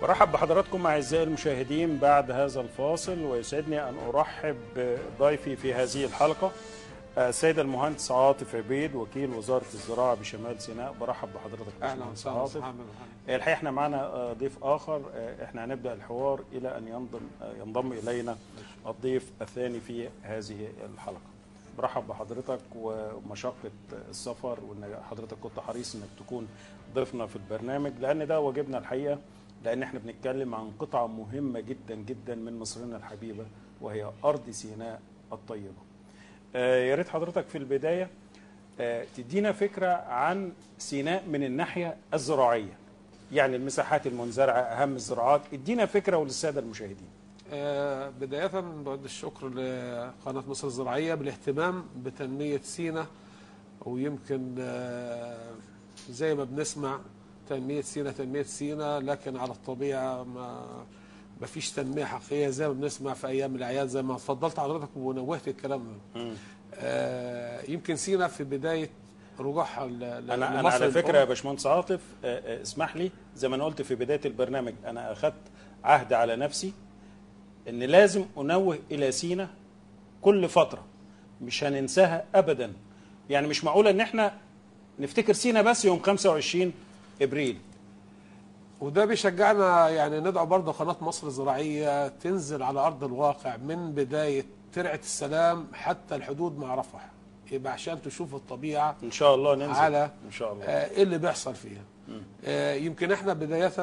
برحب بحضراتكم اعزائي المشاهدين بعد هذا الفاصل ويسعدني ان ارحب بضيفي في هذه الحلقه السيد المهندس عاطف عبيد وكيل وزاره الزراعه بشمال سيناء برحب بحضرتك اهلا باشمهندس وسهلا عاطف مرحبا. الحقيقه احنا معنا ضيف اخر احنا هنبدا الحوار الى ان ينضم ينضم الينا الضيف الثاني في هذه الحلقه برحب بحضرتك ومشقه السفر وان حضرتك كنت حريص انك تكون ضيفنا في البرنامج لان ده واجبنا الحقيقه لان احنا بنتكلم عن قطعه مهمه جدا جدا من مصرنا الحبيبه وهي ارض سيناء الطيبه. آه، يا ريت حضرتك في البدايه آه، تدينا فكره عن سيناء من الناحيه الزراعيه. يعني المساحات المنزرعه اهم الزراعات، ادينا فكره وللساده المشاهدين. آه، بداية بعد الشكر لقناة مصر الزراعية بالاهتمام بتنمية سينا ويمكن آه، زي ما بنسمع تنمية سينا تنمية سينا لكن على الطبيعة ما ما فيش تنمية حقيقية زي ما بنسمع في أيام الأعياد زي ما اتفضلت حضرتك ونوهت الكلام ده. آه، يمكن سينا في بداية رجوعها ل- ل- انا انا لمصر على فكره الأم. يا باشمهندس عاطف آه، آه، اسمح لي زي ما انا قلت في بدايه البرنامج انا اخذت عهد على نفسي ان لازم انوه الى سينا كل فتره مش هننساها ابدا يعني مش معقوله ان احنا نفتكر سينا بس يوم 25 ابريل وده بيشجعنا يعني ندعو برضه قناة مصر الزراعية تنزل على أرض الواقع من بداية ترعة السلام حتى الحدود مع رفح يبقى عشان تشوف الطبيعة ان شاء الله ننزل على ان شاء الله آه، ايه اللي بيحصل فيها آه، يمكن احنا بداية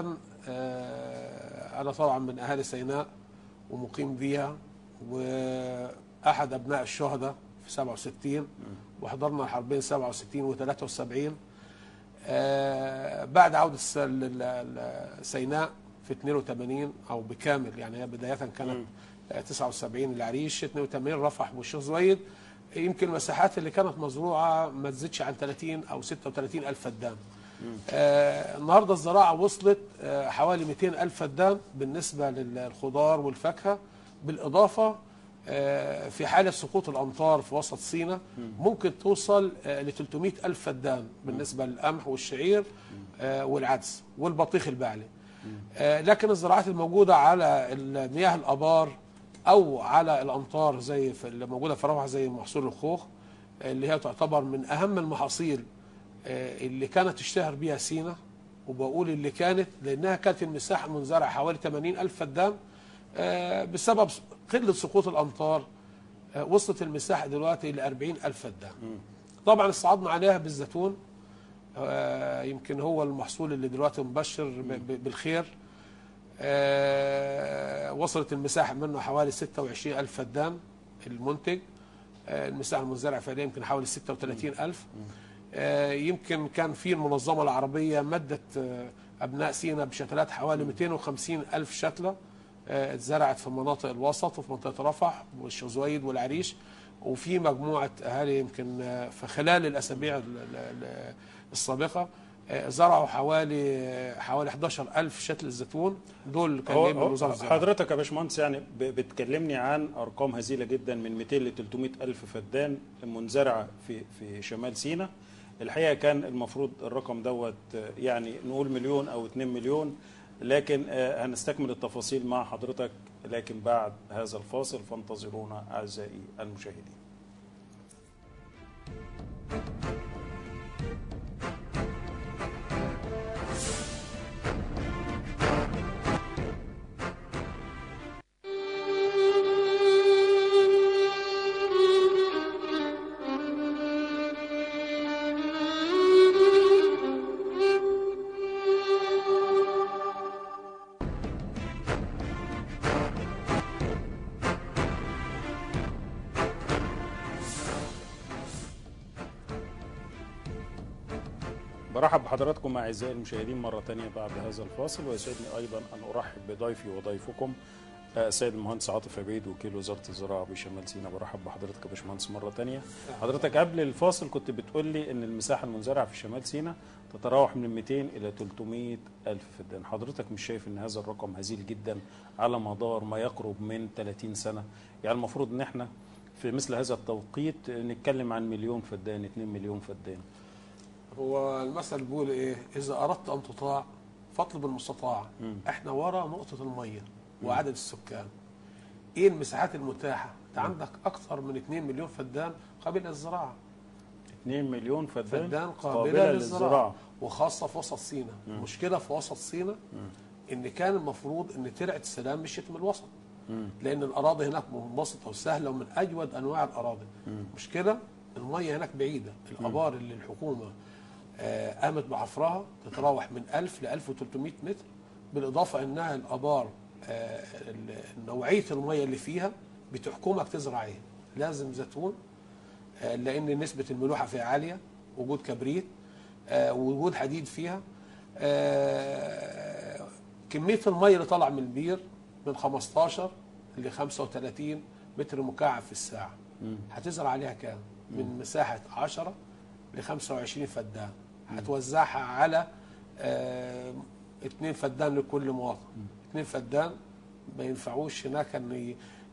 آه، انا طبعا من اهالي سيناء ومقيم بيها واحد ابناء الشهداء في 67 وحضرنا الحربين 67 و73 آه، بعد عودة الس- ل- ل- ل- سيناء في 82 او بكامل يعني هي بداية كانت آه، 79 العريش 82 رفح والشيخ زويد يمكن المساحات اللي كانت مزروعة ما تزيدش عن 30 او 36 الف فدان آه النهارده الزراعه وصلت آه حوالي 200 الف فدان بالنسبه للخضار والفاكهه بالاضافه آه في حاله سقوط الامطار في وسط سيناء ممكن توصل آه ل 300 الف فدان بالنسبه للقمح والشعير آه والعدس والبطيخ البعلي آه لكن الزراعات الموجوده على المياه الابار او على الامطار زي في اللي موجوده في روعه زي محصول الخوخ آه، اللي هي تعتبر من اهم المحاصيل آه، اللي كانت تشتهر بيها سينا وبقول اللي كانت لانها كانت المساحه المنزرعه حوالي 80 الف فدان آه، بسبب قله سقوط الامطار آه، وصلت المساحه دلوقتي ل 40 الف فدان طبعا استعضنا عليها بالزيتون آه، يمكن هو المحصول اللي دلوقتي مبشر ب- ب- بالخير آه، وصلت المساحه منه حوالي 26 الف فدان المنتج آه، المساحه المزرعه فعليا يمكن حوالي 36 الف آه، يمكن كان في المنظمه العربيه مدت آه، ابناء سينا بشتلات حوالي 250 الف شتله آه، اتزرعت في مناطق الوسط وفي منطقه رفح والشيخ زويد والعريش وفي مجموعه اهالي يمكن آه، في خلال الاسابيع ال- ال- ال- السابقه آه، زرعوا حوالي آه، حوالي 11 الف شتل الزيتون دول كان هو جاي من هو وزاره الزراعه حضرتك يا باشمهندس يعني ب- بتكلمني عن ارقام هزيله جدا من 200 ل 300 الف فدان منزرعه في في شمال سيناء الحقيقه كان المفروض الرقم دوت آه، يعني نقول مليون او 2 مليون لكن آه، هنستكمل التفاصيل مع حضرتك لكن بعد هذا الفاصل فانتظرونا اعزائي المشاهدين برحب بحضراتكم اعزائي المشاهدين مره ثانيه بعد هذا الفاصل ويسعدني ايضا ان ارحب بضيفي وضيفكم آه، السيد المهندس عاطف عبيد وكيل وزاره الزراعه بشمال سيناء برحب بحضرتك يا باشمهندس مره ثانيه حضرتك قبل الفاصل كنت بتقول لي ان المساحه المنزرعه في شمال سيناء تتراوح من 200 الى 300 الف فدان حضرتك مش شايف ان هذا الرقم هزيل جدا على مدار ما يقرب من 30 سنه يعني المفروض ان احنا في مثل هذا التوقيت نتكلم عن مليون فدان 2 مليون فدان هو المثل بيقول ايه اذا اردت ان تطاع فاطلب المستطاع احنا ورا نقطه الميه وعدد السكان ايه المساحات المتاحه انت عندك اكثر من 2 مليون فدان قابله للزراعه 2 مليون فدان, فدان قابله للزراعه وخاصه في وسط سيناء المشكله في وسط سيناء ان كان المفروض ان ترعه السلام مشيت من الوسط لان الاراضي هناك منبسطه وسهله ومن اجود انواع الاراضي مشكله الميه هناك بعيده الابار اللي الحكومه آه، قامت بحفرها تتراوح من 1000 ل 1300 متر بالاضافه انها الابار آه، ال- نوعيه الميه اللي فيها بتحكمك تزرع ايه لازم زيتون آه، لان نسبه الملوحه فيها عاليه وجود كبريت آه، وجود حديد فيها آه، كميه الميه اللي طالعه من البير من 15 ل 35 متر مكعب في الساعه هتزرع عليها كام من مساحه 10 ل 25 فدان هتوزعها على آه، اتنين فدان لكل مواطن اتنين فدان ما ينفعوش هناك ان ي-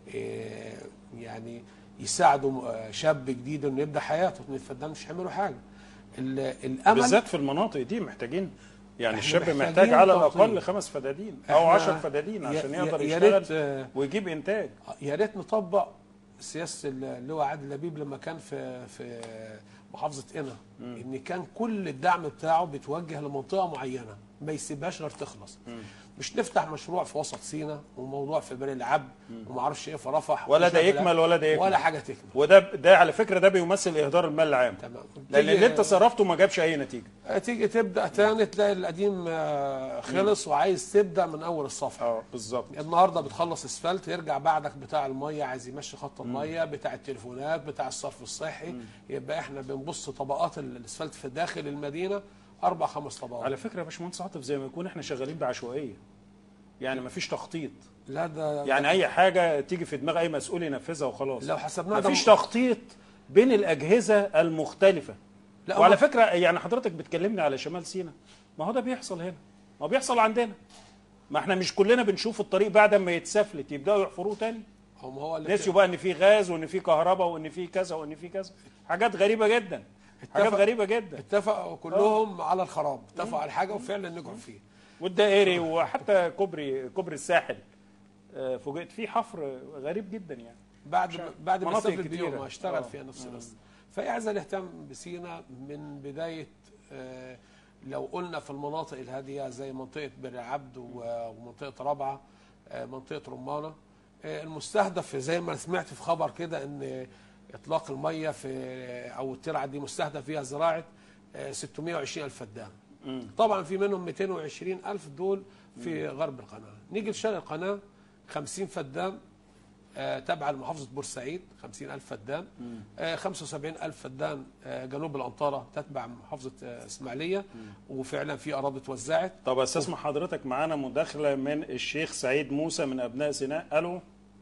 آه، يعني يساعدوا آه، شاب جديد انه يبدا حياته اتنين فدان مش هيعملوا حاجه ال- الامل بالذات في المناطق دي محتاجين يعني إحنا الشاب محتاجين محتاج على توطين. الاقل خمس فدادين او إحنا 10 فدادين يا- عشان يا- يقدر يا ريت، يشتغل آه، ويجيب انتاج يا ريت نطبق سياسه اللواء عادل لبيب لما كان في في محافظه قنا ان كان كل الدعم بتاعه بيتوجه لمنطقه معينه ما يسيبهاش غير تخلص مش نفتح مشروع في وسط سينا وموضوع في بني العبد وما اعرفش ايه في رفح ولا ده وشغل- يكمل ولا ده يكمل. ولا حاجه تكمل وده ده على فكره ده بيمثل اهدار المال العام تمام لان تيجي- اللي انت صرفته ما جابش اي نتيجه تيجي تبدا تاني تلاقي القديم آه، خلص وعايز تبدا من اول الصفحه اه بالظبط النهارده بتخلص اسفلت يرجع بعدك بتاع الميه عايز يمشي خط الميه بتاع التليفونات بتاع الصرف الصحي يبقى احنا بنبص طبقات ال- الاسفلت في داخل المدينه اربع خمس طبقات على فكره يا باشمهندس عاطف زي ما يكون احنا شغالين بعشوائيه يعني ما فيش تخطيط لا ده يعني اي حاجه تيجي في دماغ اي مسؤول ينفذها وخلاص لو حسبناها ما ده فيش م- تخطيط بين الاجهزه المختلفه لا وعلى هو- فكره يعني حضرتك بتكلمني على شمال سيناء ما هو ده بيحصل هنا ما هو بيحصل عندنا ما احنا مش كلنا بنشوف الطريق بعد ما يتسفلت يبداوا يحفروه تاني هم هو اللي نسيوا بقى ان في غاز وان في كهرباء وان في كذا وان في كذا حاجات غريبه جدا حاجات اتفق- غريبه جدا اتفقوا كلهم على الخراب اتفقوا على حاجه وفعلا نجحوا فيه والدائري وحتى كوبري كوبري الساحل آه، فوجئت فيه حفر غريب جدا يعني بعد ما بعد ما مناطق استفد كتيرة. بيوم اشتغل آه. فيها نفس القصه فهي عايزه الاهتمام بسينا من بدايه آه، لو قلنا في المناطق الهاديه زي منطقه بر عبد و- ومنطقه رابعه آه، منطقه رمانه آه، المستهدف زي ما سمعت في خبر كده ان اطلاق الميه في او الترعه دي مستهدف فيها زراعه آه، 620 الف فدان طبعا في منهم 220 الف دول في غرب القناه نيجي لشرق القناه 50 فدان آه، تابعه لمحافظه بورسعيد 50000 فدان آه، 75000 فدان آه، جنوب الانطاره تتبع محافظه آه، اسماعيليه وفعلا في اراضي اتوزعت طب استسمح حضرتك معانا مداخله من الشيخ سعيد موسى من ابناء سيناء الو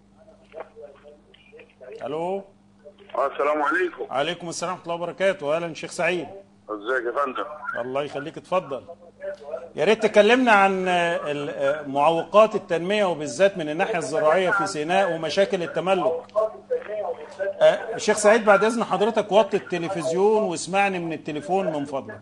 الو السلام عليكم عليكم السلام ورحمه الله وبركاته اهلا شيخ سعيد ازيك يا فندم الله يخليك اتفضل يا ريت تكلمنا عن آه، ال- آه، معوقات التنميه وبالذات من الناحيه الزراعيه في سيناء ومشاكل التملك آه، شيخ سعيد بعد اذن حضرتك وطي التلفزيون واسمعني من التليفون من فضلك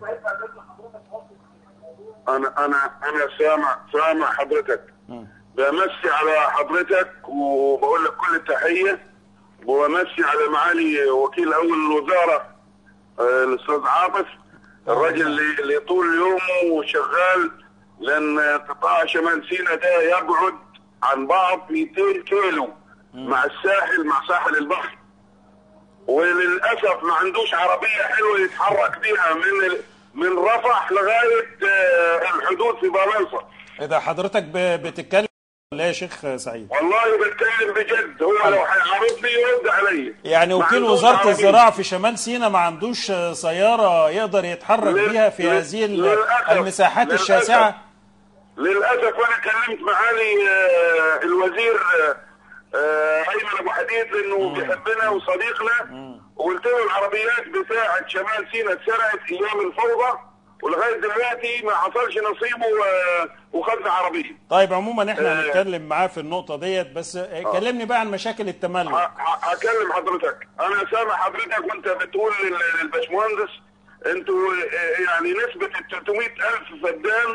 انا انا انا سامع سامع حضرتك بمسي على حضرتك وبقول لك كل التحيه وبمسي على معالي وكيل اول الوزاره آه، الاستاذ عاطف الراجل اللي اللي طول يومه شغال لان قطاع شمال سيناء ده يبعد عن بعض 200 كيلو مع الساحل مع ساحل البحر وللاسف ما عندوش عربيه حلوه يتحرك بيها من ال- من رفح لغايه آه، الحدود في بلنصه اذا حضرتك ب- بتتكلم ولا إيه يا شيخ سعيد والله بتكلم بجد هو لو هيعرضني يرد علي يعني ما وكيل عندوش وزاره عربية. الزراعه في شمال سيناء ما عندوش آه، سياره يقدر يتحرك لل- بيها في لل- هذه ال- للأسف. المساحات للأسف. الشاسعه للاسف انا كلمت معالي آه، الوزير آه، آه، ايمن ابو حديد لانه بيحبنا وصديقنا وقلت له العربيات بتاعه شمال سيناء اتسرقت ايام الفوضى ولغايه دلوقتي ما حصلش نصيبه آه، وخدنا عربيه طيب عموما احنا آه. هنتكلم معاه في النقطه ديت بس آه، كلمني بقى عن مشاكل التملك ه- ه- هكلم حضرتك انا سامع حضرتك وانت بتقول لل- للباشمهندس انتوا آه، يعني نسبه ال 300 الف فدان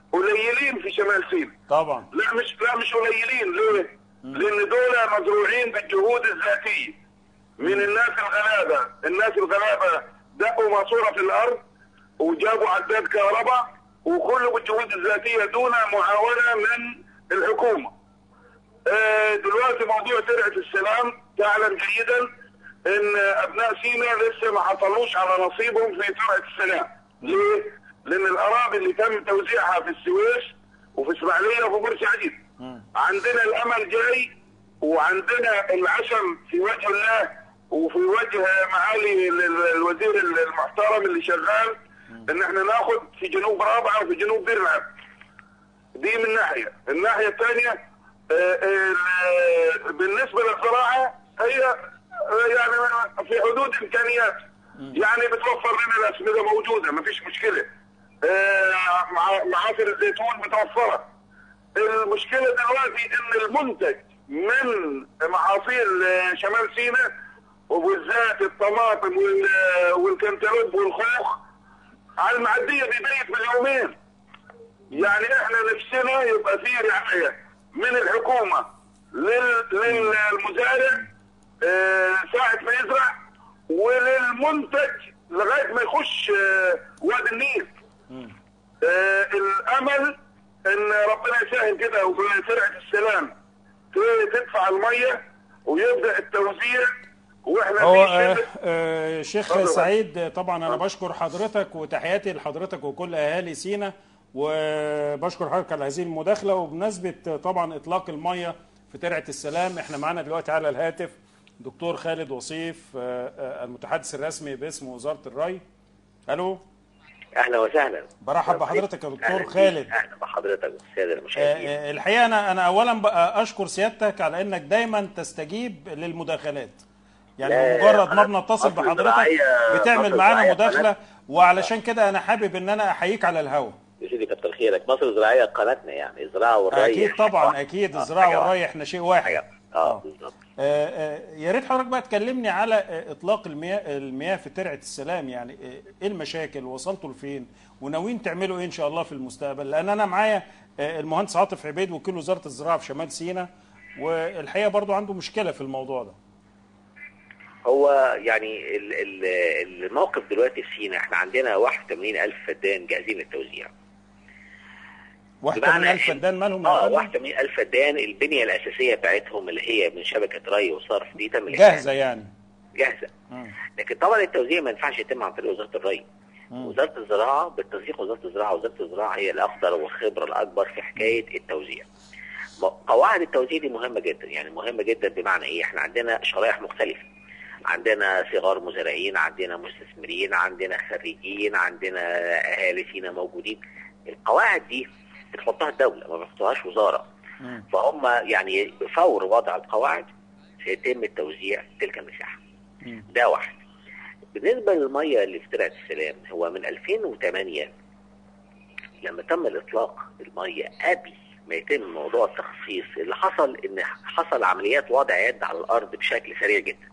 قليلين في شمال سيناء طبعا لا مش لا مش قليلين ليه؟ لان دول مزروعين بالجهود الذاتيه من الناس الغلابه، الناس الغلابه دقوا ماسوره في الارض وجابوا عداد كهرباء وكله بالجهود الذاتيه دون معاونه من الحكومه. آه، دلوقتي موضوع ترعه السلام تعلم جيدا ان ابناء سيناء لسه ما حصلوش على نصيبهم في ترعه السلام. ليه؟ لان الاراضي اللي تم توزيعها في السويس وفي اسماعيليه وفي بورسعيد عندنا الامل جاي وعندنا العشم في وجه الله وفي وجه معالي ال- ال- الوزير المحترم اللي شغال ان احنا ناخد في جنوب رابعه وفي جنوب بير العبد دي من ناحيه الناحيه الثانيه بالنسبه للزراعه هي آه، يعني في حدود امكانيات يعني بتوفر لنا الاسمده موجوده ما فيش مشكله آه، مع- معاصر الزيتون متوفره المشكله دلوقتي ان المنتج من محاصيل آه، شمال سيناء وبالذات الطماطم وال- والكنتالوب والخوخ على المعديه بيبيت باليومين يعني احنا نفسنا يبقى في رعايه من الحكومه لل- للمزارع آه، ساعه ما يزرع وللمنتج لغايه ما يخش آه، وادي النيل آه، الامل ان ربنا يسهل كده وفي سرعه السلام ت- تدفع الميه ويبدا التوزيع واحنا هو في آه شبه آه شيخ اتفضل. سعيد آه، طبعا انا بشكر حضرتك وتحياتي لحضرتك وكل اهالي سينا وبشكر حضرتك على هذه المداخله وبمناسبه آه، طبعا اطلاق الميه في ترعه السلام احنا معانا دلوقتي على الهاتف دكتور خالد وصيف آه، آه، المتحدث الرسمي باسم وزاره الري الو اهلا وسهلا برحب بحضرتك يا دكتور أهلا بيك. خالد. اهلا بحضرتك والساده آه، المشاهدين آه، الحقيقه انا انا اولا بقى اشكر سيادتك على انك دايما تستجيب للمداخلات يعني لا، بمجرد ما قناة بنتصل مصر بحضرتك الزراعية- بتعمل مصر معانا الزراعية مداخله قناة- وعلشان كده انا حابب ان انا احييك على الهوا يا سيدي كتر خيرك مصر الزراعيه قناتنا يعني الزراعه والري اكيد حاجة طبعا واحدة. اكيد آه، الزراعه حاجة والري احنا شيء واحد واحدة. اه بالظبط آه، آه، يا ريت حضرتك بقى تكلمني على آه، اطلاق المياه المياه في ترعه السلام يعني آه، ايه المشاكل وصلتوا لفين وناويين تعملوا ايه ان شاء الله في المستقبل لان انا معايا آه، المهندس عاطف عبيد وكيل وزاره الزراعه في شمال سيناء والحقيقه برضو عنده مشكله في الموضوع ده هو يعني ال- ال- الموقف دلوقتي في سينا احنا عندنا 81 الف فدان جاهزين للتوزيع 81000 إن- فدان مالهم يا اه فندم؟ 81 الف فدان البنيه الاساسيه بتاعتهم اللي هي من شبكه ري وصرف دي تم جاهزه يعني جاهزه مم. لكن طبعا التوزيع ما ينفعش يتم عن طريق وزاره الري وزاره الزراعه بالتنسيق وزاره الزراعه وزاره الزراعه هي الاقدر والخبره الاكبر في حكايه التوزيع م- قواعد التوزيع دي مهمه جدا يعني مهمه جدا بمعنى ايه احنا عندنا شرائح مختلفه عندنا صغار مزارعين عندنا مستثمرين عندنا خريجين عندنا اهالي فينا موجودين القواعد دي بتحطها الدوله ما بتحطهاش وزاره مم. فهم يعني فور وضع القواعد سيتم التوزيع تلك المساحه مم. ده واحد بالنسبه للميه اللي في ترعه السلام هو من 2008 لما تم الاطلاق الميه قبل ما يتم موضوع التخصيص اللي حصل ان حصل عمليات وضع يد على الارض بشكل سريع جدا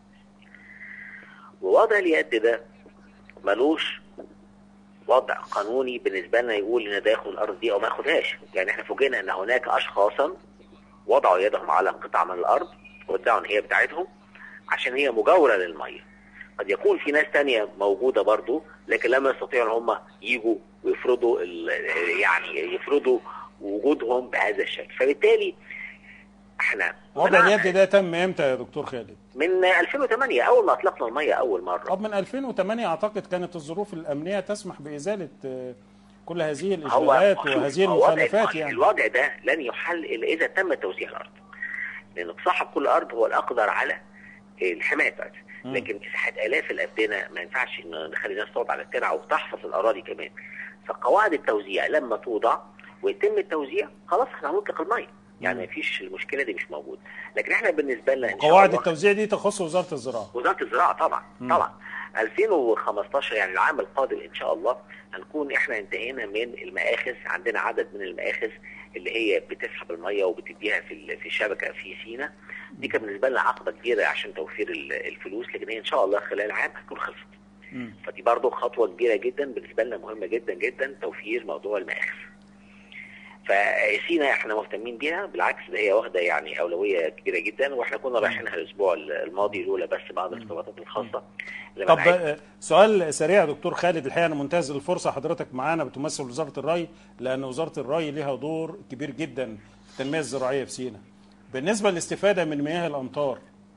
ووضع اليد ده ملوش وضع قانوني بالنسبه لنا يقول ان ده ياخد الارض دي او ما ياخدهاش يعني احنا فوجئنا ان هناك اشخاصا وضعوا يدهم على قطعه من الارض وادعوا ان هي بتاعتهم عشان هي مجاوره للميه قد يكون في ناس تانية موجودة برضو لكن لم يستطيعوا ان هم يجوا ويفرضوا ال- يعني يفرضوا وجودهم بهذا الشكل فبالتالي احنا وضع منعنا اليد ده تم امتى يا دكتور خالد؟ من 2008 اول ما اطلقنا الميه اول مره طب من 2008 اعتقد كانت الظروف الامنيه تسمح بازاله آه، كل هذه هو الاشغالات شوف، وهذه هو وضع المخالفات الوضع- يعني الوضع ده لن يحل الا اذا تم توزيع الارض لان صاحب كل ارض هو الاقدر على الحمايه بتاعتها مم. لكن مساحات الاف الابدنه ما ينفعش ان نخلي الناس تقعد على الترعه وتحفظ الاراضي كمان فقواعد التوزيع لما توضع ويتم التوزيع خلاص احنا هنطلق الميه يعني مم. مفيش المشكله دي مش موجوده لكن احنا بالنسبه لنا ان شاء قواعد الله التوزيع دي تخص وزاره الزراعه وزاره الزراعه طبعا مم. طبعا 2015 يعني العام القادم ان شاء الله هنكون احنا انتهينا من المآخذ عندنا عدد من المآخذ اللي هي بتسحب الميه وبتديها في ال- في الشبكه في سينا دي كان بالنسبه لنا عقبه كبيره عشان توفير ال- الفلوس لكن هي ان شاء الله خلال عام هتكون خلصت مم. فدي برضه خطوه كبيره جدا بالنسبه لنا مهمه جدا جدا توفير موضوع المآخذ فسينا احنا مهتمين بيها بالعكس ده هي واخده يعني اولويه كبيره جدا واحنا كنا رايحينها الاسبوع الماضي لولا بس بعض الارتباطات الخاصه اللي طب منعتنا. آه، سؤال سريع يا دكتور خالد الحقيقه انا منتهز الفرصه حضرتك معانا بتمثل وزاره الري لان وزاره الري لها دور كبير جدا في التنميه الزراعيه في سيناء بالنسبه للاستفاده من مياه الامطار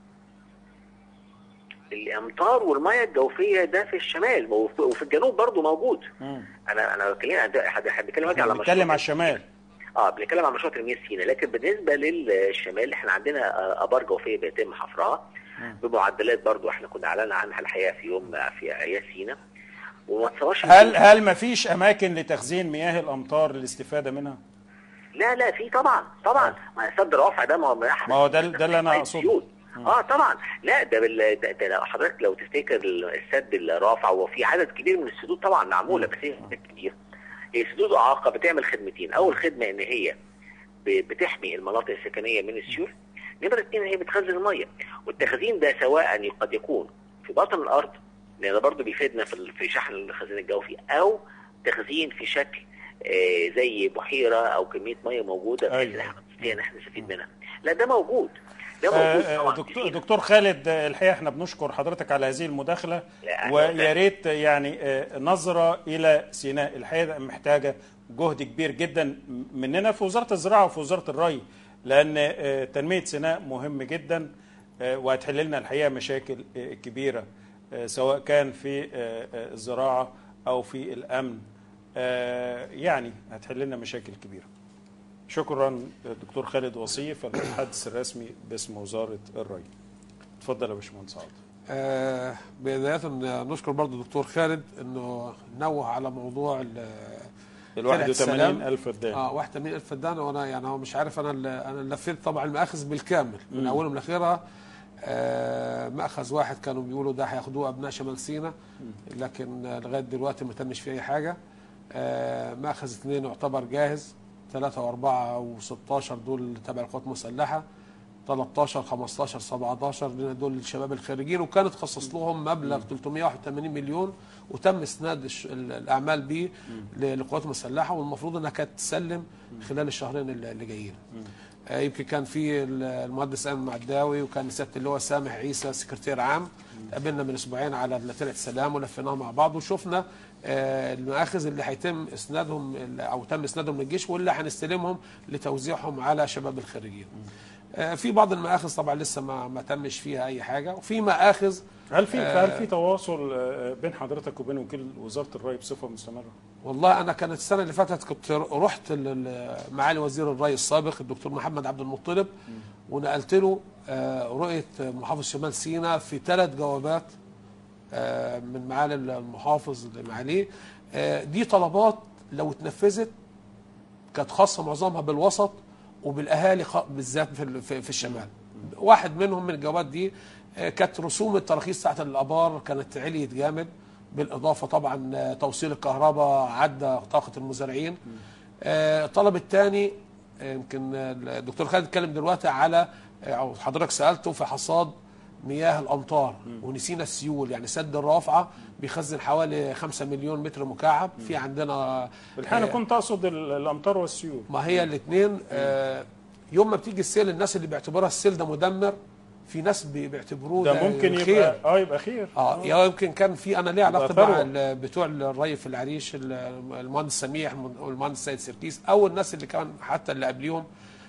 الامطار والميه الجوفيه ده في الشمال وفي وفي الجنوب برضو موجود مم. انا انا بتكلم حد حد بيتكلم دلوقتي على بنتكلم مشروع على الشمال اه بنتكلم عن مشروع تنميه سيناء لكن بالنسبه للشمال احنا عندنا آه، ابار جوفيه بيتم حفرها بمعدلات برضو احنا كنا اعلنا عنها الحقيقه في يوم في اعياد سيناء وما تصورش هل هل ما فيش اماكن لتخزين مياه الامطار للاستفاده منها لا لا في طبعا طبعا ما سد رافع ده ما هو من أحد ما هو ده- ده اللي أنا مية أقصده. السيول. اه طبعا لا ده, بال... ده, ده لو حضرتك لو تفتكر السد الرافع وفي عدد كبير من السدود طبعا معموله بس هي سدود كتير هي سدود اعاقه بتعمل خدمتين اول خدمه ان هي ب- بتحمي المناطق السكنيه من السيول نمرة اتنين هي بتخزن الميه والتخزين ده سواء قد يكون في باطن الارض لان ده برضه بيفيدنا في ال- في شحن الخزان الجوفي او تخزين في شكل آه، زي بحيره او كميه ميه موجوده بحيث أيوة. ان احنا نستطيع ان احنا نستفيد منها لا ده موجود ده موجود آه، طبعا آه، في دكتور سينا. دكتور خالد آه، الحقيقه احنا بنشكر حضرتك على هذه المداخله لا، أهلا ويا وسهلا. ريت يعني آه، نظره الى سيناء الحقيقه محتاجه جهد كبير جدا مننا في وزاره الزراعه وفي وزاره الري لان آه، تنميه سيناء مهم جدا آه، وهتحل لنا الحقيقه مشاكل آه، كبيره آه، سواء كان في آه، آه، الزراعه او في الامن آه، يعني هتحل لنا مشاكل كبيره شكرا دكتور خالد وصيف المتحدث الرسمي باسم وزاره الري اتفضل يا باشمهندس عاطف آه بداية نشكر برضو الدكتور خالد انه نوه على موضوع ال- ال فرقة 81 السلام. ألف فدان اه 81 الف فدان وانا يعني هو مش عارف انا ال- انا لفيت طبعا المآخذ بالكامل من اولهم لاخرها آه مأخذ واحد كانوا بيقولوا ده هياخدوه ابناء شمال سيناء لكن آه، لغايه دلوقتي ما تمش فيه اي حاجه آه مأخذ اثنين يعتبر جاهز ثلاثة وأربعة و16 دول تبع القوات المسلحة 13 15 17 دول الشباب الخارجين وكانت خصص لهم مبلغ 381 مليون وتم اسناد الش- ال- الاعمال به للقوات المسلحه والمفروض انها كانت تسلم خلال الشهرين اللي اللي جايين. آه، يمكن كان في ال- المهندس امن معداوي وكان سياده اللواء سامح عيسى سكرتير عام قابلنا من اسبوعين على فرقه السلام ولفيناها مع بعض وشفنا آه، المآخذ اللي هيتم اسنادهم ال- او تم اسنادهم للجيش واللي هنستلمهم لتوزيعهم على شباب الخريجين. آه، في بعض المآخذ طبعا لسه ما ما تمش فيها اي حاجه وفي مآخذ هل في آه. هل في تواصل آه، بين حضرتك وبين وكيل وزاره الري بصفه مستمره؟ والله انا كانت السنه اللي فاتت كنت رحت ل- ل- معالي وزير الري السابق الدكتور محمد عبد المطلب ونقلت له آه، رؤيه محافظ شمال سيناء في ثلاث جوابات آه، من معالي المحافظ لمعاليه آه، دي طلبات لو اتنفذت كانت خاصه معظمها بالوسط وبالاهالي خ- بالذات في ال- في في الشمال واحد منهم من الجوابات دي آه، كانت رسوم التراخيص بتاعت الابار كانت عليت جامد بالاضافه طبعا آه، توصيل الكهرباء عدى طاقه المزارعين آه، الطلب الثاني يمكن آه، الدكتور خالد اتكلم دلوقتي على آه، او حضرتك سالته في حصاد مياه الامطار ونسينا السيول يعني سد الرافعه بيخزن حوالي 5 مليون متر مكعب في عندنا الحقيقه آه، كنت اقصد ال- الامطار والسيول ما هي الاثنين آه يوم ما بتيجي السيل الناس اللي بيعتبرها السيل ده مدمر في ناس بي- بيعتبروه ده ممكن خير. يبقى اه يبقى خير اه يا يمكن كان في انا ليه علاقه يبقى مع ثروة. ال- بتوع الري في العريش ال- المهندس سميح والمهندس سيد سركيس او الناس اللي كان حتى اللي قبليهم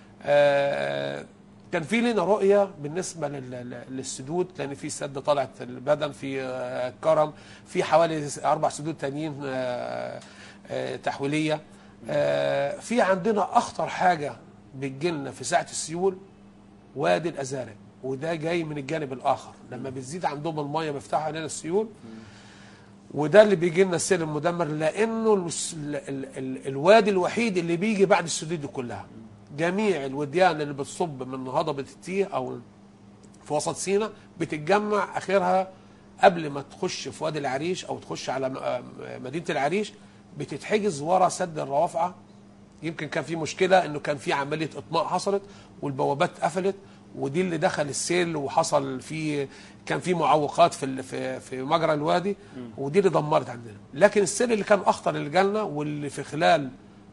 آه كان في لنا رؤيه بالنسبه لل- لل- للسدود لان في سد طلعت البدن في آه، كرم في حوالي اربع سدود تانيين آه، آه، تحويليه آه، في عندنا اخطر حاجه بتجيلنا في ساعه السيول وادي الازارق وده جاي من الجانب الاخر لما بتزيد عندهم الميه بيفتحوا علينا السيول وده اللي بيجي لنا السيل المدمر لانه الس- ال ال ال الوادي الوحيد اللي بيجي بعد السدود دي كلها جميع الوديان اللي بتصب من هضبه التيه او في وسط سينا بتتجمع اخرها قبل ما تخش في وادي العريش او تخش على م- آه مدينه العريش بتتحجز ورا سد الروافعه يمكن كان في مشكله انه كان في عمليه اطماء حصلت والبوابات اتقفلت ودي اللي دخل السيل وحصل في كان في معوقات في ال- في في مجرى الوادي ودي اللي دمرت عندنا لكن السيل اللي كان اخطر اللي جالنا واللي في خلال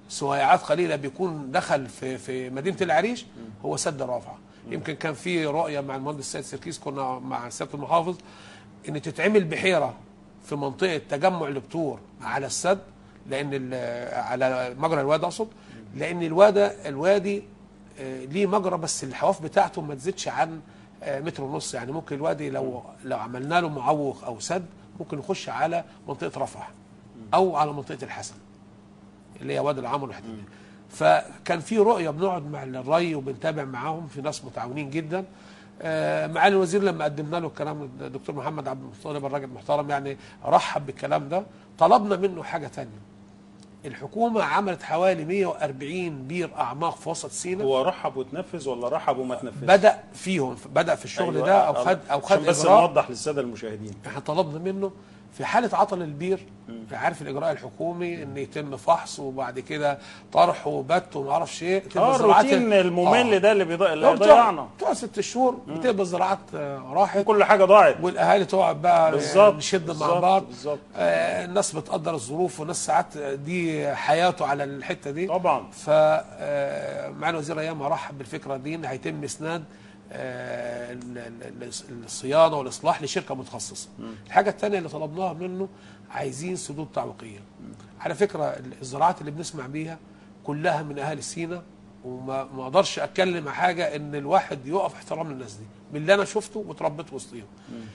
سويعات قليله بيكون دخل في في مدينه العريش هو سد رافعه يمكن كان في رؤيه مع المهندس سيد سيركيس كنا مع سياده المحافظ ان تتعمل بحيره في منطقه تجمع البتور على السد لان ال- على مجرى الوادي اقصد لان الوادي الوادي آه، ليه مجرى بس الحواف بتاعته ما تزيدش عن آه، متر ونص يعني ممكن الوادي لو لو عملنا له معوق او سد ممكن يخش على منطقه رفح او على منطقه الحسن اللي هي وادي العمر والحته دي فكان في رؤيه بنقعد مع الري وبنتابع معاهم في ناس متعاونين جدا آه، معالي الوزير لما قدمنا له الكلام الدكتور محمد عبد المطلب الراجل محترم يعني رحب بالكلام ده طلبنا منه حاجه تانية الحكومه عملت حوالي 140 بير اعماق في وسط سيناء هو رحب وتنفذ ولا رحب وما تنفذش بدا فيهم بدا في الشغل أيوة، ده او آه، خد او عشان خد بس اجراء نوضح للساده المشاهدين احنا طلبنا منه في حاله عطل البير عارف الاجراء الحكومي ان يتم فحص وبعد كده طرح وبت وما اعرفش ايه تبقى اه الزراعات- الروتين الممل آه. ده اللي بيضيع اللي لو بتوع- ضيعنا بتوع ست شهور بتبقى الزراعات آه، راحت كل حاجه ضاعت والاهالي تقعد بقى بالظبط، نشد مع بالظبط، بعض بالظبط. آه الناس بتقدر الظروف والناس ساعات دي حياته على الحته دي طبعا ف آه، معالي وزير ايام رحب بالفكره دي ان هيتم اسناد آه، ال- ال- ال- الصيانه والاصلاح لشركه متخصصه. الحاجه الثانيه اللي طلبناها منه عايزين سدود تعويقيه. على فكره الزراعات اللي بنسمع بيها كلها من اهالي سينا وما ما اقدرش اتكلم عن حاجه ان الواحد يقف احترام للناس دي من اللي انا شفته وتربيت وسطيهم.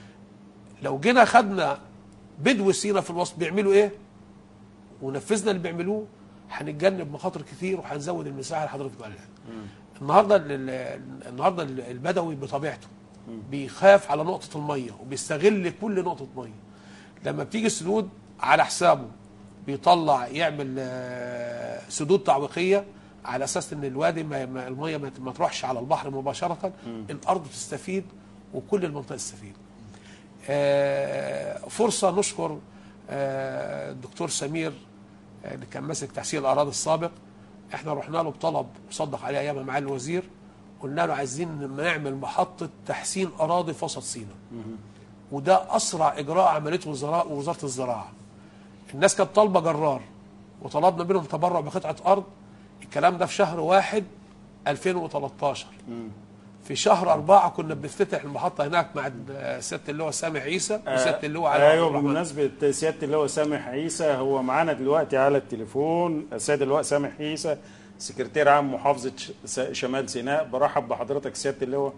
لو جينا خدنا بدو سينا في الوسط بيعملوا ايه ونفذنا اللي بيعملوه هنتجنب مخاطر كتير وهنزود المساحه اللي حضرتك قالها النهارده ال- ال- النهارده ال- البدوي بطبيعته بيخاف على نقطه الميه وبيستغل كل نقطه ميه لما بتيجي السدود على حسابه بيطلع يعمل آه، سدود تعويقيه على اساس ان الوادي ما ما- الميه ما ما تروحش على البحر مباشره الارض تستفيد وكل المنطقه تستفيد آه، فرصه نشكر آه، الدكتور سمير آه، اللي كان ماسك تحسين الاراضي السابق احنا رحنا له بطلب وصدق عليه ايام معالي الوزير قلنا له عايزين نعمل محطه تحسين اراضي في وسط سيناء وده اسرع اجراء عملته وزراء وزاره الزراعه الناس كانت طالبه جرار وطلبنا منهم تبرع بقطعه ارض الكلام ده في شهر واحد 2013 في شهر أربعة كنا بنفتتح المحطة هناك مع سيادة اللواء سامح عيسى وسيادة اللواء علي عبد ايوه الرحمن. بمناسبه سياده اللواء سامح عيسى هو معانا دلوقتي على التليفون السيد اللواء سامح عيسى سكرتير عام محافظه ش- س- شمال سيناء برحب بحضرتك سياده اللواء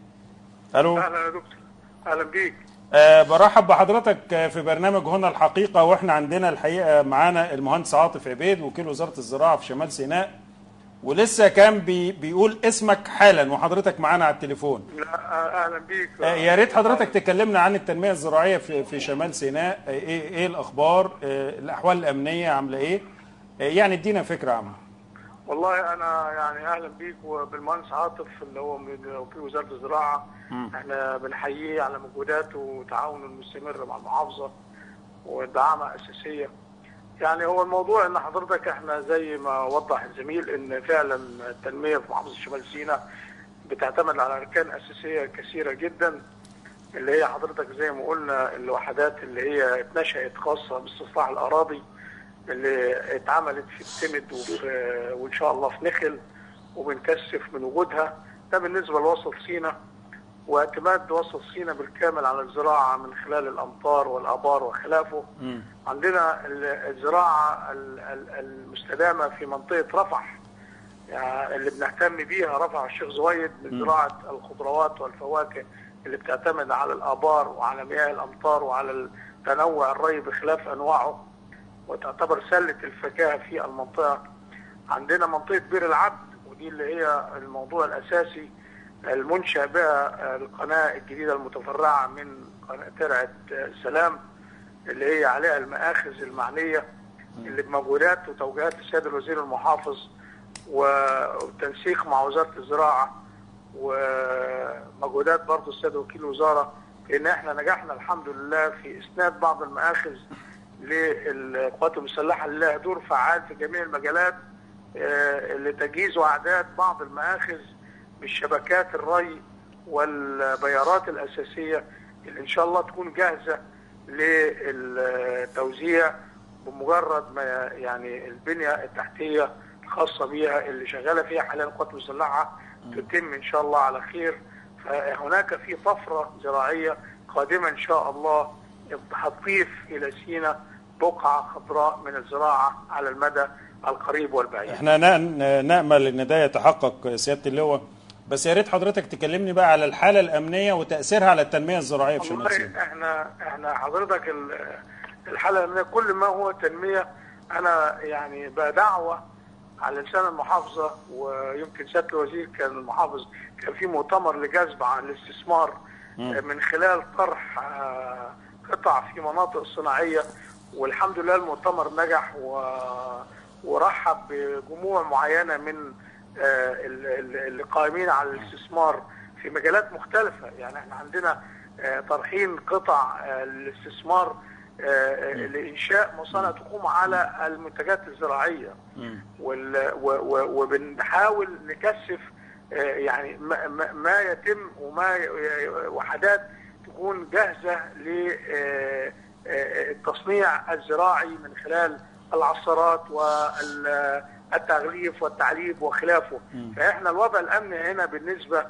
الو اهلا يا دكتور اهلا بيك أه برحب بحضرتك آه، في برنامج هنا الحقيقه واحنا عندنا الحقيقه معانا المهندس عاطف عبيد وكيل وزاره الزراعه في شمال سيناء ولسه كان بي بيقول اسمك حالا وحضرتك معانا على التليفون لا اهلا بيك آه، يا ريت حضرتك تكلمنا عن التنميه الزراعيه في في شمال سيناء آه، ايه ايه الاخبار آه، الاحوال الامنيه عامله ايه آه، يعني ادينا فكره عامه والله انا يعني اهلا بيك وبالمهندس عاطف اللي هو من وكيل وزاره الزراعه احنا بنحييه على مجهوداته وتعاونه المستمر مع المحافظه ودعامه اساسيه يعني هو الموضوع ان حضرتك احنا زي ما وضح الزميل ان فعلا التنميه في محافظه شمال سيناء بتعتمد على اركان اساسيه كثيره جدا اللي هي حضرتك زي ما قلنا الوحدات اللي هي اتنشأت خاصه باستصلاح الاراضي اللي اتعملت في التمد وفي وان شاء الله في نخل وبنكثف من وجودها ده بالنسبه لوسط سيناء واعتماد وسط سيناء بالكامل على الزراعه من خلال الامطار والابار وخلافه عندنا ال- الزراعه ال- ال- المستدامه في منطقه رفح يعني اللي بنهتم بيها رفح الشيخ زويد من زراعه الخضروات والفواكه اللي بتعتمد على الابار وعلى مياه الامطار وعلى تنوع الري بخلاف انواعه وتعتبر سله الفكاهه في المنطقه عندنا منطقه بير العبد ودي اللي هي الموضوع الاساسي المنشا بها القناه الجديده المتفرعه من قناه ترعه سلام اللي هي عليها المآخذ المعنيه اللي بمجهودات وتوجيهات السيد الوزير المحافظ والتنسيق مع وزاره الزراعه ومجهودات برضه السيد وكيل الوزاره في ان احنا نجحنا الحمد لله في اسناد بعض المآخذ للقوات المسلحه اللي لها دور فعال في جميع المجالات آه، لتجهيز واعداد بعض المآخذ بالشبكات الري والبيارات الاساسيه اللي ان شاء الله تكون جاهزه للتوزيع بمجرد ما يعني البنيه التحتيه الخاصه بيها اللي شغاله فيها حاليا القوات المسلحه تتم ان شاء الله على خير فهناك في طفره زراعيه قادمه ان شاء الله هتضيف الى سينا بقعه خضراء من الزراعه على المدى القريب والبعيد. احنا ن- نامل ان ده يتحقق سياده اللواء بس يا ريت حضرتك تكلمني بقى على الحاله الامنيه وتاثيرها على التنميه الزراعيه في شمال سيناء والله احنا احنا حضرتك ال- الحاله الامنيه كل ما هو تنميه انا يعني بدعوه على لسان المحافظه ويمكن سياده الوزير كان المحافظ كان في مؤتمر لجذب عن الاستثمار آه، من خلال طرح آه، قطع في مناطق صناعيه والحمد لله المؤتمر نجح و ورحب بجموع معينه من آه، ال- ال- اللي قائمين على الاستثمار في مجالات مختلفه يعني احنا عندنا آه، طرحين قطع آه، الاستثمار آه، آه، لانشاء مصانع تقوم على المنتجات الزراعيه وال- و- و- وبنحاول نكثف آه، يعني ما- ما ما يتم وما ي- وحدات تكون جاهزه للتصنيع الزراعي من خلال العصارات والتغليف والتعليب وخلافه فاحنا الوضع الامني هنا بالنسبه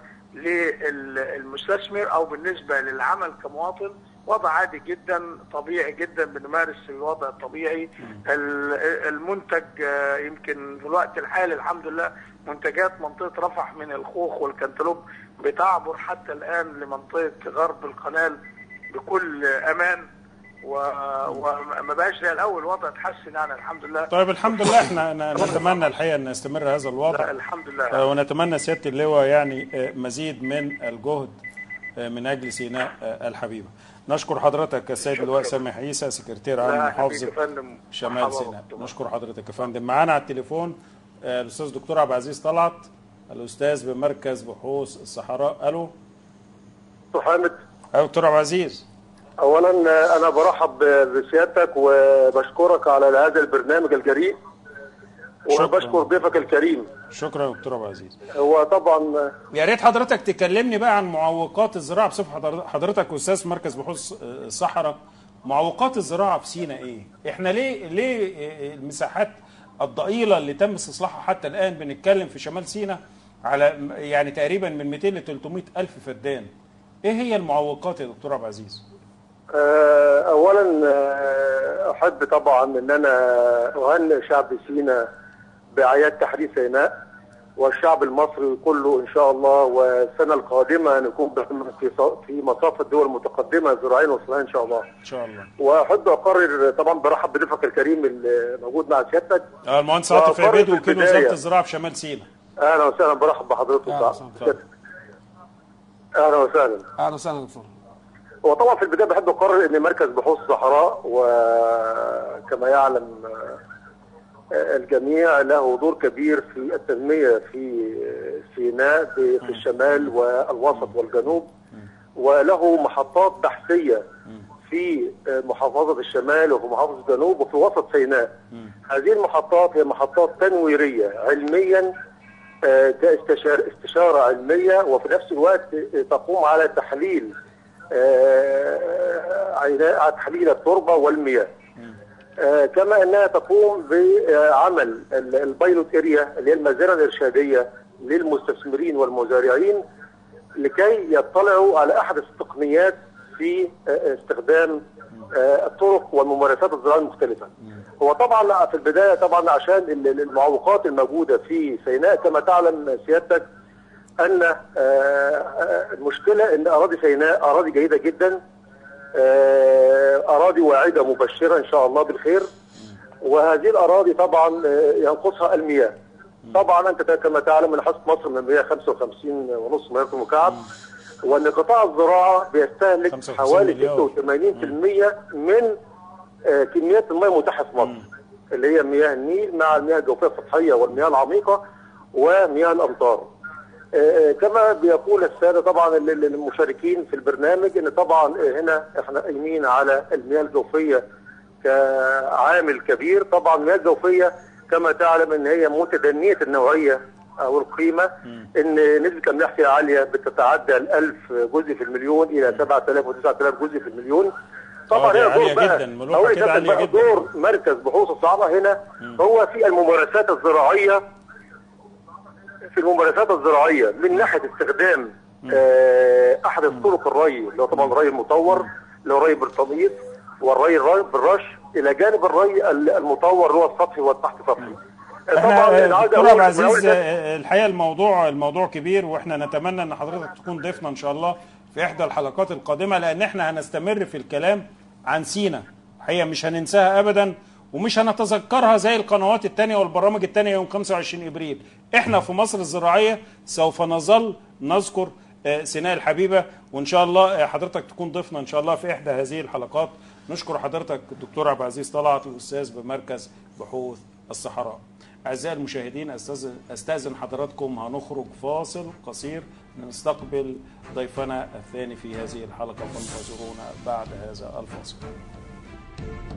للمستثمر او بالنسبه للعمل كمواطن وضع عادي جدا طبيعي جدا بنمارس الوضع الطبيعي ال- المنتج آه، يمكن في الوقت الحالي الحمد لله منتجات منطقه رفح من الخوخ والكنتالوب بتعبر حتى الان لمنطقه غرب القناه بكل امان و- وما بقاش زي الاول الوضع اتحسن يعني الحمد لله طيب الحمد لله احنا ن- نتمنى الحقيقه ان يستمر هذا لا الوضع الحمد لله آه، ونتمنى سياده اللواء يعني آه، مزيد من الجهد آه، من اجل سيناء آه، الحبيبه نشكر حضرتك السيد اللواء سامح عيسى سكرتير عام لا محافظه حبيبي يا فندم شمال مرحبا سيناء دكتور. نشكر حضرتك يا فندم معانا على التليفون آه، الاستاذ دكتور عبد العزيز طلعت الاستاذ بمركز بحوث الصحراء الو حامد أيوة دكتور عبد العزيز اولا انا برحب بسيادتك وبشكرك على هذا البرنامج الجريء شكراً. وبشكر ضيفك الكريم شكرا يا دكتور عبد العزيز هو طبعا يا ريت حضرتك تكلمني بقى عن معوقات الزراعه بصفه حضر- حضرتك استاذ في مركز بحوث آه، الصحراء معوقات الزراعه في سيناء ايه؟ احنا ليه ليه آه، المساحات الضئيله اللي تم استصلاحها حتى الان بنتكلم في شمال سيناء على م- يعني تقريبا من 200 ل 300 الف فدان. ايه هي المعوقات يا دكتور عبد العزيز؟ آه، اولا آه، احب طبعا ان انا اهنئ شعب سيناء باعياد تحرير سيناء والشعب المصري كله ان شاء الله والسنه القادمه نكون في في مصاف الدول المتقدمه زراعيا وصناعيا ان شاء الله ان شاء الله. واحب اقرر طبعا برحب بضيفك الكريم اللي موجود مع سيادتك آه، المهندس عاطف وأقرر عبيد في وكيل البداية. وزاره الزراعه في شمال سيناء. اهلا وسهلا برحب بحضرتك أهلا وسهلا. سيادتك. اهلا وسهلا اهلا وسهلا دكتور وطبعا في البدايه بحب اقرر ان مركز بحوث الصحراء وكما يعلم آه، الجميع له دور كبير في التنميه في سيناء في في الشمال والوسط والجنوب وله محطات بحثيه في آه، محافظه الشمال وفي محافظه الجنوب وفي وسط سيناء هذه المحطات هي محطات تنويريه علميا آه، كاستشار استشاره علميه وفي نفس الوقت آه، تقوم على تحليل آه، عينا- تحليل التربه والمياه آه، كما انها تقوم بعمل ال- البايلوت اريا اللي هي المزارع الارشاديه للمستثمرين والمزارعين لكي يطلعوا على احدث التقنيات في آه، استخدام آه، الطرق والممارسات الزراعيه المختلفه. هو طبعا في البدايه طبعا عشان ال- ال- المعوقات الموجوده في سيناء كما تعلم سيادتك ان آه، آه، المشكله ان اراضي سيناء اراضي جيده جدا آه، اراضي واعده مبشره ان شاء الله بالخير وهذه الاراضي طبعا آه، ينقصها المياه طبعا انت كما تعلم ان حصه مصر من 155 ونص مليار مكعب وان قطاع الزراعه بيستهلك 55 حوالي مليار. 86% من آه، كميات المياه المتاحه في مصر اللي هي مياه النيل مع المياه الجوفيه السطحيه والمياه العميقه ومياه الامطار. آه، كما بيقول الساده طبعا ال- ال- المشاركين في البرنامج ان طبعا آه، هنا احنا قايمين على المياه الجوفيه كعامل كبير طبعا المياه الجوفيه كما تعلم ان هي متدنيه النوعيه او القيمه ان نسبه الاملاح فيها عاليه بتتعدى ال 1000 جزء في المليون الى 7000 و 9000 جزء في المليون طبعا دي هنا عالية دور بقى جداً، ملوحة أقول كده لحضرتك عالية بقى جداً. دور مركز بحوث الصعبة هنا هو في الممارسات الزراعية في الممارسات الزراعية من ناحية استخدام آه، أحد الطرق الري اللي هو طبعا الري المطور اللي هو الري بالتنقيط والري الري بالرش إلى جانب الري المطور اللي هو السطحي والتحت سطحي احنا أنا عايز دكتور أقول- عبد أنا العزيز أقول لك- آه، الحقيقه الموضوع الموضوع كبير واحنا نتمنى ان حضرتك تكون ضيفنا ان شاء الله في احدى الحلقات القادمه لان احنا هنستمر في الكلام عن سينا الحقيقه مش هننساها ابدا ومش هنتذكرها زي القنوات التانية والبرامج التانية يوم 25 ابريل احنا في مصر الزراعيه سوف نظل نذكر آه، سيناء الحبيبه وان شاء الله آه، حضرتك تكون ضيفنا ان شاء الله في احدى هذه الحلقات نشكر حضرتك الدكتور عبد العزيز طلعت الاستاذ بمركز بحوث الصحراء أعزائي المشاهدين أستاذن- أستأذن حضراتكم هنخرج فاصل قصير نستقبل ضيفنا الثاني في هذه الحلقة فانتظرونا بعد هذا الفاصل